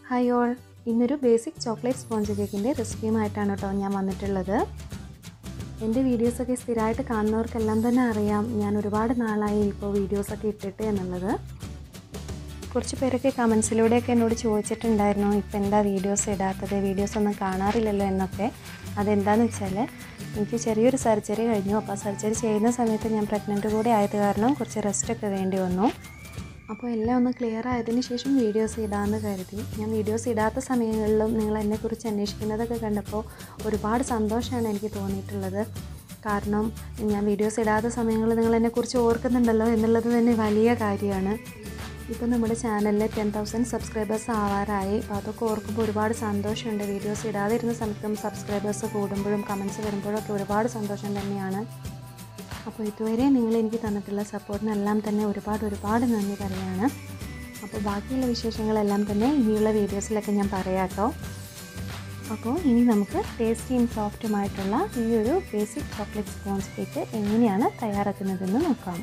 hi all ഇന്നൊരു basic chocolate sponge കേക്കിൻ്റെ റെസിപ്പിയുമായിട്ടാണ് കേട്ടോ ഞാൻ വന്നിട്ടുള്ളത് എൻ്റെ വീഡിയോസൊക്കെ സ്ഥിരമായിട്ട് കാണുന്നവർക്കെല്ലാം തന്നെ അറിയാം ഞാൻ ഒരുപാട് നാളായി ഇപ്പോൾ വീഡിയോസൊക്കെ ഇട്ടിട്ട് എന്നുള്ളത് കുറച്ച് പേരൊക്കെ കമൻസിലൂടെയൊക്കെ എന്നോട് ചോദിച്ചിട്ടുണ്ടായിരുന്നു ഇപ്പം എന്താ വീഡിയോസ് ഇടാത്തത് വീഡിയോസ് ഒന്നും കാണാറില്ലല്ലോ എന്നൊക്കെ അതെന്താണെന്ന് വെച്ചാൽ എനിക്ക് ചെറിയൊരു സർജറി കഴിഞ്ഞു അപ്പോൾ ആ സർജറി ചെയ്യുന്ന സമയത്ത് ഞാൻ പ്രഗ്നൻറ്റ് കൂടെ ആയത് കാരണം കുറച്ച് റെസ്റ്റൊക്കെ വേണ്ടി വന്നു അപ്പോൾ എല്ലാം ഒന്ന് ക്ലിയർ ആയതിനു ശേഷം വീഡിയോസ് ഇടാമെന്ന് കരുതി ഞാൻ വീഡിയോസ് ഇടാത്ത സമയങ്ങളിലും നിങ്ങൾ എന്നെക്കുറിച്ച് അന്വേഷിക്കുന്നതൊക്കെ കണ്ടപ്പോൾ ഒരുപാട് സന്തോഷമാണ് എനിക്ക് തോന്നിയിട്ടുള്ളത് കാരണം ഞാൻ വീഡിയോസ് ഇടാത്ത സമയങ്ങളിൽ നിങ്ങൾ എന്നെക്കുറിച്ച് ഓർക്കുന്നുണ്ടല്ലോ എന്നുള്ളത് തന്നെ വലിയ കാര്യമാണ് ഇപ്പോൾ നമ്മുടെ ചാനലിൽ ടെൻ തൗസൻഡ് സബ്സ്ക്രൈബേഴ്സ് ആവാറായി അപ്പോൾ അതൊക്കെ ഓർക്കുമ്പോൾ ഒരുപാട് സന്തോഷമുണ്ട് വീഡിയോസ് ഇടാതിരുന്ന സമയത്തും സബ്സ്ക്രൈബേഴ്സ് കൂടുമ്പോഴും കമൻസ് വരുമ്പോഴൊക്കെ ഒരുപാട് സന്തോഷം തന്നെയാണ് അപ്പോൾ ഇതുവരെ നിങ്ങൾ എനിക്ക് തന്നിട്ടുള്ള സപ്പോർട്ടിനെല്ലാം തന്നെ ഒരുപാട് ഒരുപാട് നന്ദി പറയുകയാണ് അപ്പോൾ ബാക്കിയുള്ള വിശേഷങ്ങളെല്ലാം തന്നെ ഇനിയുള്ള വീഡിയോസിലൊക്കെ ഞാൻ പറയാം കേട്ടോ അപ്പോൾ ഇനി നമുക്ക് ടേസ്റ്റിയും സോഫ്റ്റുമായിട്ടുള്ള ഈ ഒരു ബേസിക് ചോക്ലേറ്റ് സ്പോഞ്ച് കേക്ക് എങ്ങനെയാണ് തയ്യാറാക്കുന്നതെന്ന് നോക്കാം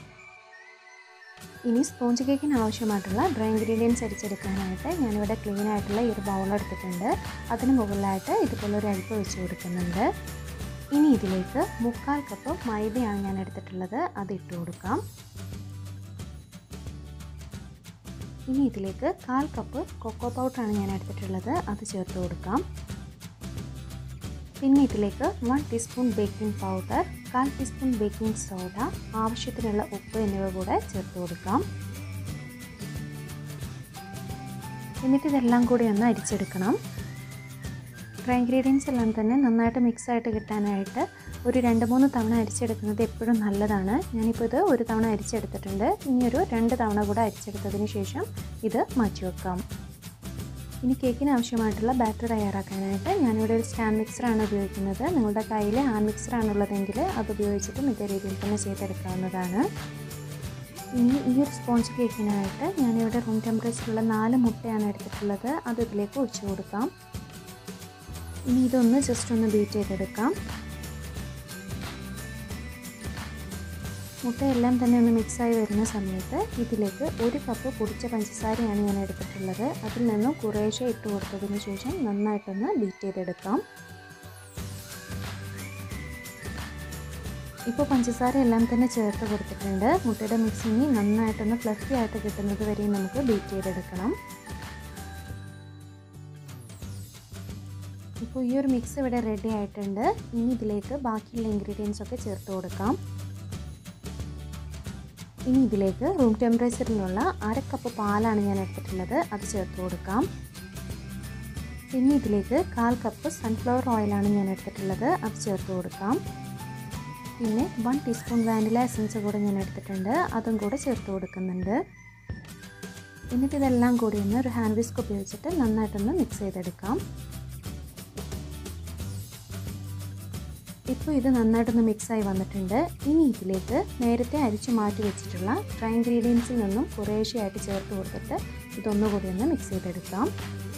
ഇനി സ്പോഞ്ച് കേക്കിന് ആവശ്യമായിട്ടുള്ള ഡ്രൈ ഇൻഗ്രീഡിയൻസ് അരിച്ചെടുക്കാനായിട്ട് ഞാനിവിടെ ക്ലീൻ ആയിട്ടുള്ള ഈ ഒരു ബൗൾ എടുത്തിട്ടുണ്ട് അതിന് മുകളിലായിട്ട് ഇതുപോലെ ഒരു അരിപ്പ് വെച്ച് കൊടുക്കുന്നുണ്ട് ഇനി ഇതിലേക്ക് മുക്കാൽ കപ്പ് മൈദയാണ് ഞാൻ എടുത്തിട്ടുള്ളത് അത് ഇട്ട് കൊടുക്കാം ഇനി ഇതിലേക്ക് കാൽ കപ്പ് കൊക്കോ പൗഡറാണ് ഞാൻ എടുത്തിട്ടുള്ളത് അത് ചേർത്ത് കൊടുക്കാം പിന്നെ ഇതിലേക്ക് വൺ ടീസ്പൂൺ ബേക്കിംഗ് പൗഡർ കാൽ ടീസ്പൂൺ ബേക്കിംഗ് സോഡ ആവശ്യത്തിനുള്ള ഉപ്പ് എന്നിവ കൂടെ ചേർത്ത് കൊടുക്കാം എന്നിട്ട് ഇതെല്ലാം കൂടി ഒന്ന് അരിച്ചെടുക്കണം ഡ്രൈ ഇൻഗ്രീഡിയൻസ് എല്ലാം തന്നെ നന്നായിട്ട് മിക്സ് ആയിട്ട് കിട്ടാനായിട്ട് ഒരു രണ്ട് മൂന്ന് തവണ അരിച്ചെടുക്കുന്നത് എപ്പോഴും നല്ലതാണ് ഞാനിപ്പോൾ ഇത് ഒരു തവണ അരിച്ചെടുത്തിട്ടുണ്ട് ഇനി ഒരു രണ്ട് തവണ കൂടെ അരിച്ചെടുത്തതിന് ശേഷം ഇത് മാറ്റി വെക്കാം ഇനി കേക്കിന് ആവശ്യമായിട്ടുള്ള ബാറ്റർ തയ്യാറാക്കാനായിട്ട് ഞാനിവിടെ ഒരു സ്റ്റാൻഡ് മിക്സറാണ് ഉപയോഗിക്കുന്നത് നിങ്ങളുടെ കയ്യിൽ ഹാൻഡ് മിക്സറാണുള്ളതെങ്കിൽ അത് ഉപയോഗിച്ചിട്ടും ഇതേ രീതിയിൽ തന്നെ ചെയ്തെടുക്കാവുന്നതാണ് ഇനി ഈ ഒരു സ്പോഞ്ച് കേക്കിനായിട്ട് ഞാനിവിടെ റൂം ടെമ്പറേച്ചറുള്ള നാല് മുട്ടയാണ് എടുത്തിട്ടുള്ളത് അത് ഇതിലേക്ക് ഒഴിച്ചു കൊടുക്കാം ഇനി ഇതൊന്ന് ജസ്റ്റ് ഒന്ന് ബീറ്റ് ചെയ്തെടുക്കാം മുട്ടയെല്ലാം തന്നെ ഒന്ന് മിക്സായി വരുന്ന സമയത്ത് ഇതിലേക്ക് ഒരു കപ്പ് പൊടിച്ച പഞ്ചസാരയാണ് ഞാൻ എടുത്തിട്ടുള്ളത് അതിൽ നിന്നും കുറേശ്ശെ ഇട്ട് കൊടുത്തതിന് ശേഷം നന്നായിട്ടൊന്ന് ബീറ്റ് ചെയ്തെടുക്കാം ഇപ്പോൾ പഞ്ചസാര എല്ലാം തന്നെ ചേർത്ത് കൊടുത്തിട്ടുണ്ട് മുട്ടയുടെ മിക്സിങ് നന്നായിട്ടൊന്ന് ഫ്ലഫി ആയിട്ട് കിട്ടുന്നത് വരെ നമുക്ക് ബീറ്റ് ചെയ്തെടുക്കണം ഇപ്പോൾ ഈ ഒരു മിക്സ് ഇവിടെ റെഡി ആയിട്ടുണ്ട് ഇനി ഇതിലേക്ക് ബാക്കിയുള്ള ഇൻഗ്രീഡിയൻസ് ഒക്കെ ചേർത്ത് കൊടുക്കാം ഇനി ഇതിലേക്ക് റൂം ടെമ്പറേച്ചറിലുള്ള അര കപ്പ് പാലാണ് ഞാൻ എടുത്തിട്ടുള്ളത് അത് ചേർത്ത് കൊടുക്കാം പിന്നെ ഇതിലേക്ക് കാൽ കപ്പ് സൺഫ്ലവർ ഓയിലാണ് ഞാൻ എടുത്തിട്ടുള്ളത് അത് ചേർത്ത് കൊടുക്കാം പിന്നെ വൺ ടീസ്പൂൺ വാനില എസൻസ് കൂടെ ഞാൻ എടുത്തിട്ടുണ്ട് അതും കൂടെ ചേർത്ത് കൊടുക്കുന്നുണ്ട് എന്നിട്ട് ഇതെല്ലാം കൂടി ഒന്ന് ഒരു ഹാൻഡ് വിസ്ക് ഉപയോഗിച്ചിട്ട് നന്നായിട്ടൊന്ന് മിക്സ് ചെയ്തെടുക്കാം ഇപ്പോൾ ഇത് നന്നായിട്ടൊന്ന് മിക്സായി വന്നിട്ടുണ്ട് ഇനി ഇതിലേക്ക് നേരത്തെ അരിച്ചു മാറ്റി വെച്ചിട്ടുള്ള ഡ്രൈ ഇൻഗ്രീഡിയൻസിൽ നിന്നും കുറേശ്ശെയായിട്ട് ചേർത്ത് കൊടുത്തിട്ട് ഇതൊന്നുകൂടി ഒന്ന് മിക്സ് ചെയ്തെടുക്കാം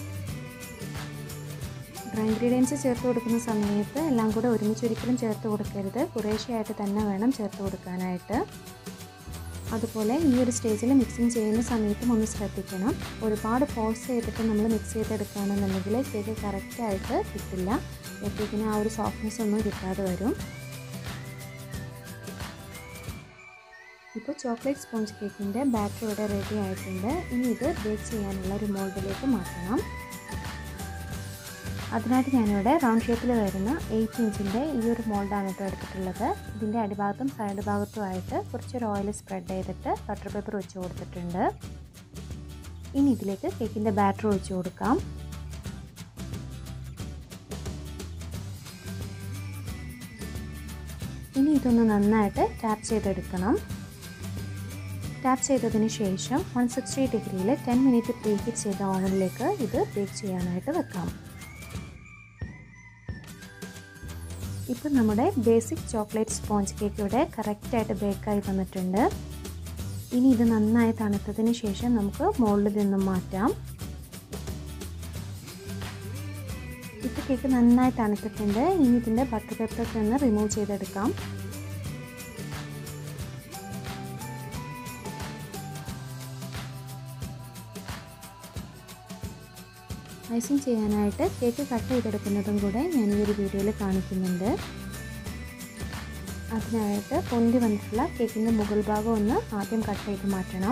ഡ്രൈ ഇൻഗ്രീഡിയൻസ് ചേർത്ത് കൊടുക്കുന്ന സമയത്ത് എല്ലാം കൂടെ ഒരുമിച്ച് ഒരിക്കലും ചേർത്ത് കൊടുക്കരുത് കുറേശ്ശെയായിട്ട് തന്നെ വേണം ചേർത്ത് കൊടുക്കാനായിട്ട് അതുപോലെ ഈ ഒരു സ്റ്റേജിൽ മിക്സിങ് ചെയ്യുന്ന സമയത്തും ഒന്ന് ശ്രദ്ധിക്കണം ഒരുപാട് ഫോഴ്സ് ചെയ്തിട്ട് നമ്മൾ മിക്സ് ചെയ്തെടുക്കുകയാണെന്നുണ്ടെങ്കിൽ കേക്ക് കറക്റ്റായിട്ട് കിട്ടില്ല കേക്കിന് ആ ഒരു സോഫ്റ്റ്നെസ് ഒന്നും കിട്ടാതെ വരും ഇപ്പോൾ ചോക്ലേറ്റ് സ്പോഞ്ച് കേക്കിൻ്റെ ബാറ്റർ ഇവിടെ റെഡി ആയിട്ടുണ്ട് ഇനി ഇത് ബേക്ക് ചെയ്യാനുള്ള ഒരു മോൾഡിലേക്ക് മാറ്റണം അതിനായിട്ട് ഞാനിവിടെ റൗണ്ട് ഷേപ്പിൽ വരുന്ന എയ്റ്റ് ഇഞ്ചിൻ്റെ ഈ ഒരു മോൾഡാണ് കേട്ടോ എടുത്തിട്ടുള്ളത് ഇതിൻ്റെ അടിഭാഗത്തും സൈഡ് ഭാഗത്തുമായിട്ട് കുറച്ചൊരു ഓയിൽ സ്പ്രെഡ് ചെയ്തിട്ട് ബട്ടർ പേപ്പർ വെച്ച് കൊടുത്തിട്ടുണ്ട് ഇനി ഇതിലേക്ക് കേക്കിൻ്റെ ബാറ്റർ ഒഴിച്ച് കൊടുക്കാം ഇനി ഇതൊന്ന് നന്നായിട്ട് ടാപ്പ് ചെയ്തെടുക്കണം ടാപ്പ് ചെയ്തതിന് ശേഷം വൺ സിക്സ്റ്റി ഡിഗ്രിയിൽ ടെൻ മിനിറ്റ് പ്രീ ഹീറ്റ് ചെയ്ത ഓവനിലേക്ക് ഇത് ബേക്ക് ചെയ്യാനായിട്ട് വെക്കാം ഇപ്പം നമ്മുടെ ബേസിക് ചോക്ലേറ്റ് സ്പോഞ്ച് കേക്ക് ഇവിടെ കറക്റ്റായിട്ട് ബേക്കായി വന്നിട്ടുണ്ട് ഇനി ഇത് നന്നായി തണുത്തതിന് ശേഷം നമുക്ക് മുകളിൽ നിന്നും മാറ്റാം ഇപ്പോൾ കേക്ക് നന്നായി തണുത്തിട്ടുണ്ട് ഇനി ഇതിൻ്റെ ബട്ടർ പേപ്പറൊക്കെ ഒന്ന് റിമൂവ് ചെയ്തെടുക്കാം ഐസിങ് ചെയ്യാനായിട്ട് കേക്ക് കട്ട് ചെയ്തെടുക്കുന്നതും കൂടെ ഞാൻ ഈ ഒരു വീഡിയോയിൽ കാണിക്കുന്നുണ്ട് അതിനായിട്ട് പൊന്തി വന്നിട്ടുള്ള കേക്കിൻ്റെ മുകൾ ഭാഗം ഒന്ന് ആദ്യം കട്ട് ചെയ്ത് മാറ്റണം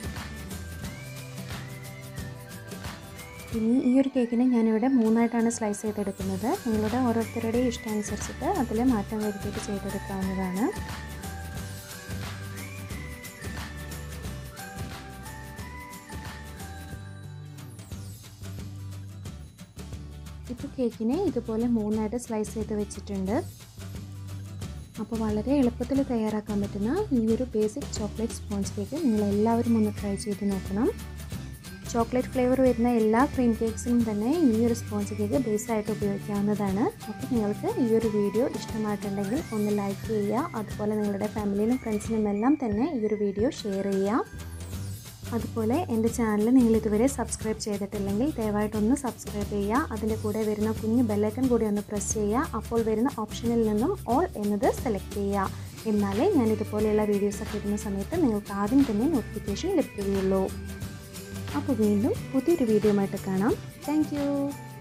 ഇനി ഈ ഒരു കേക്കിനെ ഞാനിവിടെ മൂന്നായിട്ടാണ് സ്ലൈസ് ചെയ്തെടുക്കുന്നത് നിങ്ങളുടെ ഓരോരുത്തരുടെയും ഇഷ്ടമനുസരിച്ചിട്ട് അതിൽ മാറ്റം വരുത്തിയിട്ട് ചെയ്തെടുക്കാവുന്നതാണ് ഇപ്പോൾ കേക്കിനെ ഇതുപോലെ മൂന്നായിട്ട് സ്ലൈസ് ചെയ്ത് വെച്ചിട്ടുണ്ട് അപ്പോൾ വളരെ എളുപ്പത്തിൽ തയ്യാറാക്കാൻ പറ്റുന്ന ഈ ഒരു ബേസിക് ചോക്ലേറ്റ് സ്പോഞ്ച് കേക്ക് നിങ്ങൾ എല്ലാവരും ഒന്ന് ട്രൈ ചെയ്ത് നോക്കണം ചോക്ലേറ്റ് ഫ്ലേവർ വരുന്ന എല്ലാ ക്രീം കേക്ക്സിനും തന്നെ ഈ ഒരു സ്പോഞ്ച് കേക്ക് ബേസായിട്ട് ഉപയോഗിക്കാവുന്നതാണ് അപ്പോൾ നിങ്ങൾക്ക് ഈ ഒരു വീഡിയോ ഇഷ്ടമായിട്ടുണ്ടെങ്കിൽ ഒന്ന് ലൈക്ക് ചെയ്യുക അതുപോലെ നിങ്ങളുടെ ഫാമിലിയിലും ഫ്രണ്ട്സിനും എല്ലാം തന്നെ ഈ ഒരു വീഡിയോ ഷെയർ ചെയ്യുക അതുപോലെ എൻ്റെ ചാനൽ നിങ്ങൾ ഇതുവരെ സബ്സ്ക്രൈബ് ചെയ്തിട്ടില്ലെങ്കിൽ ദയവായിട്ടൊന്ന് സബ്സ്ക്രൈബ് ചെയ്യുക അതിൻ്റെ കൂടെ വരുന്ന കുഞ്ഞ് ബെല്ലൈക്കൺ കൂടി ഒന്ന് പ്രസ് ചെയ്യുക അപ്പോൾ വരുന്ന ഓപ്ഷനിൽ നിന്നും ഓൾ എന്നത് സെലക്ട് ചെയ്യുക എന്നാലേ ഞാൻ ഇതുപോലെയുള്ള വീഡിയോസൊക്കെ ഇടുന്ന സമയത്ത് നിങ്ങൾക്ക് ആദ്യം തന്നെ നോട്ടിഫിക്കേഷൻ ലഭിക്കുകയുള്ളൂ അപ്പോൾ വീണ്ടും പുതിയൊരു വീഡിയോ ആയിട്ട് കാണാം താങ്ക്